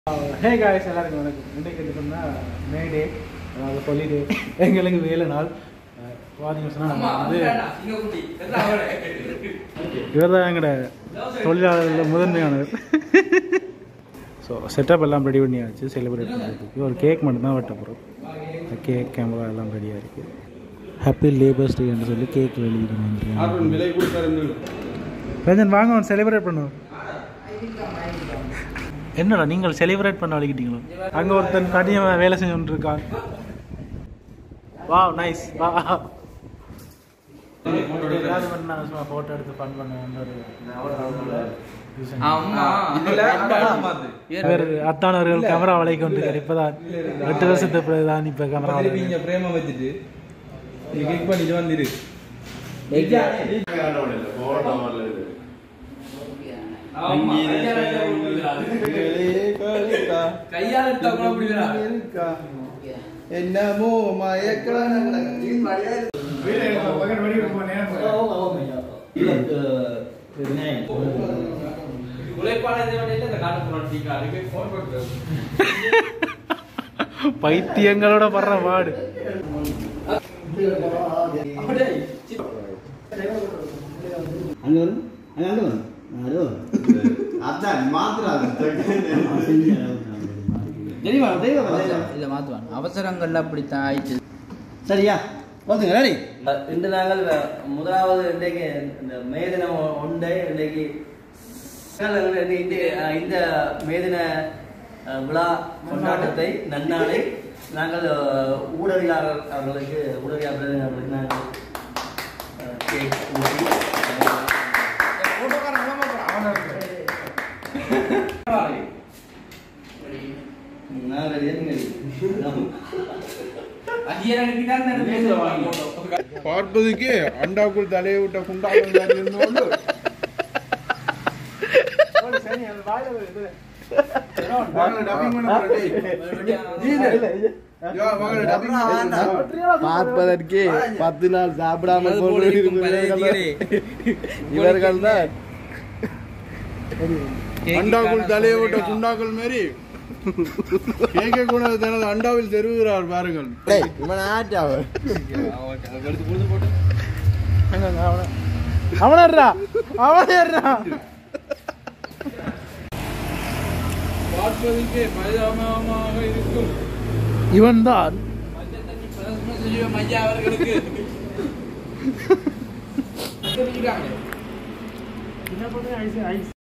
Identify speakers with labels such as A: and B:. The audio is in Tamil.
A: ஹே காய்ஸ் எல்லாருக்கும் வணக்கம் இன்றைக்கு எடுத்தோம்னா மே டே அதாவது ஹாலிடே எங்களுக்கு வேலை நாள் அஹ், பார்த்தீங்கன்னு சொன்னால் நம்ம வந்து இவர் தான் எங்களோட தொழிலாளர்களில் முதன்மையானவர் ஸோ செட்டப் எல்லாம் ரெடி பண்ணியாச்சு செலிப்ரேட் பண்ணுறதுக்கு ஒரு கேக் மட்டும்தான் வெட்ட போகிறோம் கேக் கேமரா எல்லாம் ரெடியாக இருக்குது ஹாப்பி லேபர்ஸ் டேன்னு சொல்லி கேக் எழுதிடுவோம்
B: விலை கொடுத்தாரு
A: ரஞ்சன் வாங்க அவன் செலிப்ரேட் பண்ணுவோம் என்னடா நீங்கள் செலிப்ரேட் பண்ண வலிக்கிட்டீங்களோ அங்கே ஒருத்தன் தனியாக வேலை செஞ்சுட்டு இருக்கான் வா நைஸ் வா ஏதாவது பண்ணா சும்மா ஃபோட்டோ எடுத்து ஃபன் பண்ணுவோம் இவர் அத்தானவர்கள் கேமரா வலை கொண்டு இப்பதான் எட்டு வருஷத்துக்கு பிறகுதான் இப்போ கேமரா
B: நீங்க பிரேம வச்சுட்டு நீ கிளிக் பண்ணிட்டு வந்துரு என்னமோ மயக்கலாம்
A: பைத்தியங்களோட படுற பாடு
C: அங்க வரும் அங்க அங்க வரும் அதோ அதான் மாத்திராது தெரியுமா தெரியுமா
D: இல்ல மாத்துவான் அவசரங்கள்ல அப்படித்தான் ஆயிடுச்சு
C: சரியா போதுங்க ரெடி
E: இன்று நாங்கள் முதலாவது இன்றைக்கு இந்த மே தினம் உண்டு இன்றைக்கு நாங்கள் இந்த- இந்த- இந்த மே தின அஹ், விழா கொண்டாட்டத்தை நன்னாளை நாங்கள் அஹ், ஊடகவியலாளர் அவர்களுக்கு ஊடகவியலாளர் அவர்களுக்கு நாங்கள் அஹ், கேக் ஊட்டி நான் ரெடியா நீங்க
B: பார்ப்பதுக்கே அண்டாக்குள் தலையை விட்ட குண்டாக்குள் இருந்தோம்
C: பார்ப்பதற்கே பத்து நாள் சாப்பிடாம இவர்கள் தான்
B: அண்டாக்குள் தலையை விட்ட குண்டாக்கள் மாரி கேட்க கூட தனது அண்டாவில் தெருவுகிறார் பாருங்கள்
C: இவன் ஆட்டா
A: அவனர்றா அவனர்றா
B: பார்ப்பதற்கே பரிதாபமாக இருக்கும்
A: இவன் தான்
D: ஐயா அவர்களுக்கு
A: என்ன பண்ண ஐஸ் ஐஸ்